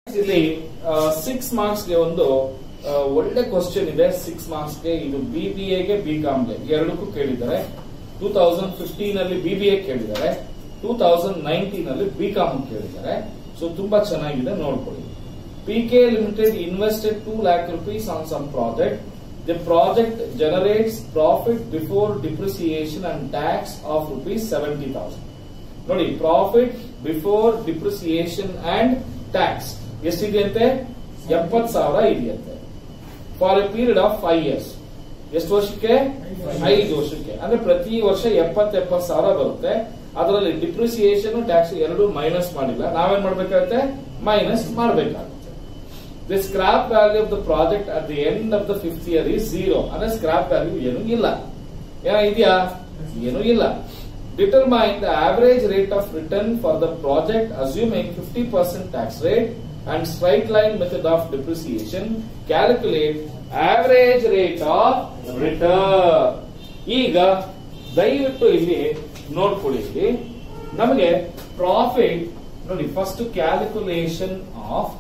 ಇಲ್ಲಿ six marks ಗೆ ಒಂದು ಆ, ಒಳ್ಳೆ ಕ್ವಶನ್ ಇದೆ ಸಿಕ್ಸ್ ಮಾರ್ಕ್ಸ್ ಗೆ ಇದು ಬಿ ಬಿ ಎಗೆ ಬಿ ಕಾಮ್ಗೆ ಎರಡಕ್ಕೂ ಕೇಳಿದ್ದಾರೆ ಟೂ ತೌಸಂಡ್ ಫಿಫ್ಟೀನ್ ಅಲ್ಲಿ ಬಿ ಬಿ ಎ ಕೇಳಿದ್ದಾರೆ ಟೂ ತೌಸಂಡ್ ನೈನ್ಟೀನ್ ಅಲ್ಲಿ ಬಿ ಕಾಮ್ ಕೇಳಿದ್ದಾರೆ ಸೊ ತುಂಬಾ ಚೆನ್ನಾಗಿದೆ ನೋಡ್ಕೊಳ್ಳಿ P K limited invested two lakh rupees on some project the project generates profit before depreciation and tax of rupees seventy thousand ನೋಡಿ profit before depreciation and tax ಎಷ್ಟಿದೆಯಂತೆ ಎಪ್ಪತ್ ಸಾವಿರ ಇದೆಯಂತೆ for a period of five years ಎಷ್ಟು ವರ್ಷಕ್ಕೆ ಐದು ವರ್ಷಕ್ಕೆ ಅಂದ್ರೆ ಪ್ರತಿ ವರ್ಷ ಎಪ್ಪತ್ ಎಪ್ಪತ್ ಸಾವಿರ ಬರುತ್ತೆ ಅದರಲ್ಲಿ ಡಿಪ್ರಿಸಿಯೇಷನ್ ಟ್ಯಾಕ್ಸ್ ಎರಡು ಮೈನಸ್ ಮಾಡಿಲ್ಲ ನಾವೇನ್ ಮಾಡ್ಬೇಕಾಗುತ್ತೆ ಮೈನಸ್ ಮಾಡಬೇಕಾಗುತ್ತೆ the scrap value of the project at the end of the fifth year is zero ಅಂದ್ರೆ ಸ್ಕ್ರಾಪ್ ವ್ಯಾಲ್ಯೂ ಏನು ಇಲ್ಲ ಏನ ಇದೆಯಾ ಏನು ಇಲ್ಲ determine the average rate of return for the project assuming fifty percent tax rate and straight line method of depreciation calculate average rate of return ಈಗ ದಯವಿಟ್ಟು ಇಲ್ಲಿ ನೋಡ್ಕೊಳ್ಳಿ ಇಲ್ಲಿ ನಮಗೆ ಪ್ರಾಫಿಟ್ ನೋಡಿ ಫಸ್ಟ್ ಕ್ಯಾಲ್ಕುಲೇಷನ್ ಆಫ್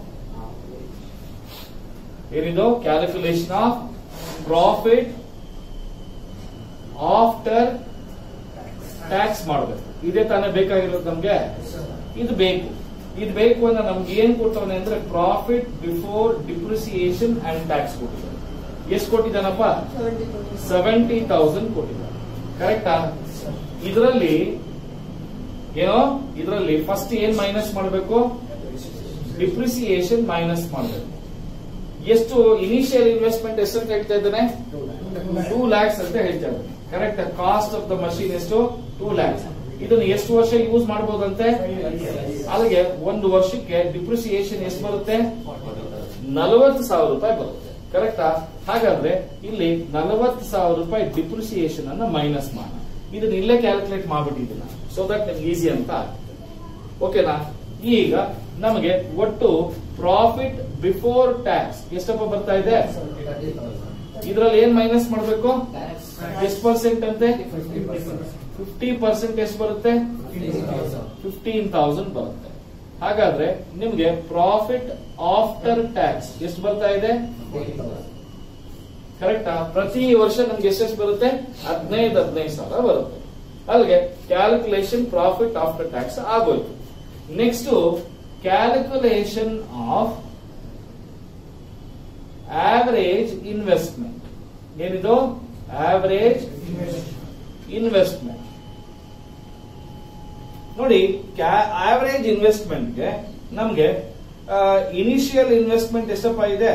ಏನಿದು calculation of profit after tax ಮಾಡಬೇಕು ಇದೇ ತಾನೇ ಬೇಕಾಗಿರೋದು ನಮ್ಗೆ ಇದು ಬೇಕು ಇದು ಬೇಕು ಅಂದ್ರೆ ನಮ್ಗೆ ಏನ್ ಕೊಟ್ಟವನೆ ಅಂದ್ರೆ profit before depreciation and tax ಕೊಟ್ಟಿದ್ದಾನೆ ಎಷ್ಟು ಕೊಟ್ಟಿದ್ದಾನಪ್ಪ ಸೆವೆಂಟಿ ತೌಸಂಡ್ ಕೊಟ್ಟಿದ್ದಾನೆ ಕರೆಕ್ಟಾ ಇದರಲ್ಲಿ ಏನೋ ಇದರಲ್ಲಿ ಫಸ್ಟ್ ಏನ್ ಮೈನಸ್ ಮಾಡಬೇಕು ಡಿಪ್ರಿಸಿಯೇಷನ್ ಮೈನಸ್ ಮಾಡಬೇಕು ಎಷ್ಟು ಇನಿಷಿಯಲ್ ಇನ್ವೆಸ್ಟ್ಮೆಂಟ್ ಎಷ್ಟು ಅಂತ ಹೇಳ್ತಾ ಇದ್ದಾನೆ ಟೂ ಲ್ಯಾಕ್ಸ್ ಅಂತ ಹೇಳ್ತಾ ಇದ್ದಾನೆ correct cost of the machine ಎಷ್ಟು ಟೂ ಲ್ಯಾಕ್ಸ್ ಇದನ್ನು ಎಷ್ಟು ವರ್ಷ ಯೂಸ್ ಮಾಡಬಹುದಂತೆ ಅಲ್ಲಿಗೆ ಒಂದು ವರ್ಷಕ್ಕೆ ಡಿಪ್ರಿಸಿಯೇಷನ್ ಎಷ್ಟು ಬರುತ್ತೆ ನಲವತ್ತು ಸಾವಿರ ರೂಪಾಯಿ ಬರುತ್ತೆ ಕರೆಕ್ಟಾ ಹಾಗಾದ್ರೆ ಇಲ್ಲಿ ನಲವತ್ತು ಸಾವಿರ ರೂಪಾಯಿ ಡಿಪ್ರಿಸಿಯೇಷನ್ ಅನ್ನ ಮೈನಸ್ ಮಾಡೋಣ ಇದನ್ನ ಇಲ್ಲೇ ಕ್ಯಾಲ್ಕುಲೇಟ್ ಮಾಡ್ಬಿಟ್ಟಿದ್ದೀನಿ ಸೊ ದಟ್ ನಿಮ್ಗೆ ಈಸಿ ಅಂತ ಆಗ್ತದೆ ಓಕೆನಾ ಈಗ ನಮಗೆ ಒಟ್ಟು ಪ್ರಾಫಿಟ್ ಬಿಫೋರ್ ಟ್ಯಾಕ್ಸ್ ಎಷ್ಟಪ್ಪ ಬರ್ತಾ ಇದೆ ಇದರಲ್ಲಿ ಏನ್ ಮೈನಸ್ ಮಾಡಬೇಕು ಎಷ್ಟು ಪರ್ಸೆಂಟ್ ಅಂತೆ ಫಿಫ್ಟಿ ಪರ್ಸೆಂಟ್ ಎಷ್ಟು ಬರುತ್ತೆ ಫಿಫ್ಟೀನ್ ತೌಸಂಡ್ ಬರುತ್ತೆ ಹಾಗಾದ್ರೆ ನಿಮ್ಗೆ ಪ್ರಾಫಿಟ್ ಆಫ್ಟರ್ ಟ್ಯಾಕ್ಸ್ ಎಷ್ಟು ಬರ್ತಾ ಇದೆ ಕರೆಕ್ಟಾ ಪ್ರತಿ ವರ್ಷ ನಮ್ಗೆ ಎಷ್ಟೆಷ್ಟು ಬರುತ್ತೆ ಹದಿನೈದು ಹದಿನೈದು ಸಾವಿರ ಬರುತ್ತೆ ಅಲ್ಲಿಗೆ ಕ್ಯಾಲ್ಕುಲೇಷನ್ ಪ್ರಾಫಿಟ್ ಆಫ್ಟರ್ ಟ್ಯಾಕ್ಸ್ ಆಗೋಯ್ತು next calculation of average investment ಏನಿದು ಆವರೇಜ್ ಇನ್ವೆಸ್ಟ್ಮೆಂಟ್ ನೋಡಿ ಆವರೇಜ್ ಇನ್ವೆಸ್ಟ್ಮೆಂಟ್ಗೆ ನಮ್ಗೆ ಇನಿಷಿಯಲ್ ಇನ್ವೆಸ್ಟ್ಮೆಂಟ್ ಎಷ್ಟಪ್ಪ ಇದೆ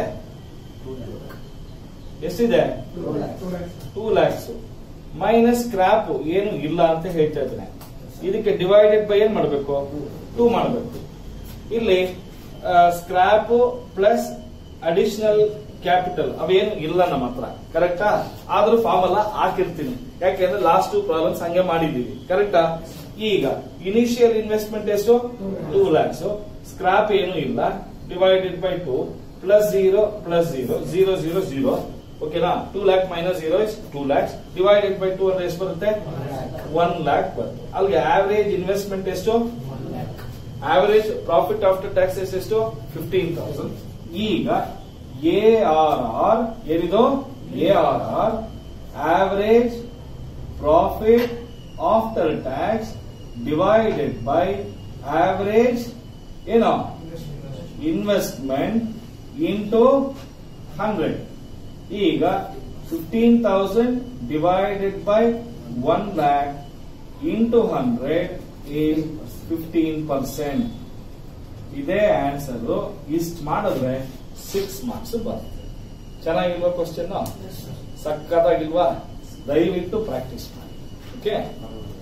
ಎಷ್ಟಿದೆ ಟೂ ಲ್ಯಾಕ್ಸ್ ಮೈನಸ್ ಸ್ಕ್ರಾಪ್ ಏನು ಇಲ್ಲ ಅಂತ ಹೇಳ್ತಾ ಇದ್ದೇನೆ ಇದಕ್ಕೆ ಡಿವೈಡೆಡ್ ಬೈ ಏನ್ ಮಾಡಬೇಕು ಟೂ ಮಾಡಬೇಕು ಇಲ್ಲಿ ಸ್ಕ್ರಾಪ್ ಪ್ಲಸ್ ಅಡಿಷನಲ್ ಕ್ಯಾಪಿಟಲ್ ಅವೇನು ಇಲ್ಲ ನಮ್ಮ ಹತ್ರ ಕರೆಕ್ಟಾ ಆದ್ರೂ ಫಾರ್ಮಲ್ಲ ಹಾಕಿರ್ತೀನಿ ಯಾಕೆಂದ್ರೆ ಲಾಸ್ಟ್ ಟೂ ಪ್ರಾಬ್ಲಮ್ಸ್ ಹಂಗೆ ಮಾಡಿದೀವಿ ಕರೆಕ್ಟಾ ಈಗ ಇನಿಷಿಯಲ್ ಇನ್ವೆಸ್ಟ್ಮೆಂಟ್ ಎಷ್ಟು ಟೂ ಲ್ಯಾಕ್ಸ್ ಸ್ಕ್ರಾಪ್ ಏನು ಇಲ್ಲ divided by two plus zero plus zero zero zero zero ಓಕೆನಾ two lakh minus zero is two lakhs divided by two ಅಂದ್ರೆ ಎಷ್ಟು ಬರುತ್ತೆ ಒನ್ ಲ್ಯಾಕ್ ಬರುತ್ತೆ ಅಲ್ಲಿಗೆ ಆವರೇಜ್ ಇನ್ವೆಸ್ಟ್ಮೆಂಟ್ ಎಷ್ಟು ಆವರೇಜ್ ಪ್ರಾಫಿಟ್ ಆಫ್ಟರ್ ಟ್ಯಾಕ್ಸಸ್ ಎಷ್ಟು ಫಿಫ್ಟೀನ್ ತೌಸಂಡ್ ಈಗ ಎ ಆರ್ ಆರ್ ಏನಿದು A R R average profit after tax divided by average ಏನೋ ಇನ್ವೆಸ್ಟ್ಮೆಂಟ್ ಇಂಟು ಹಂಡ್ರೆಡ್ ಈಗ fifteen thousand divided by one lakh into hundred is fifteen percent ಇದೇ answer ಇಷ್ಟು ಮಾಡಿದ್ರೆ six marks ಬರುತ್ತೆ ಚೆನ್ನಾಗಿಲ್ವಾ question ಸಕ್ಕತ್ತಾಗಿಲ್ವಾ ದಯವಿಟ್ಟು practice ಮಾಡಿ okay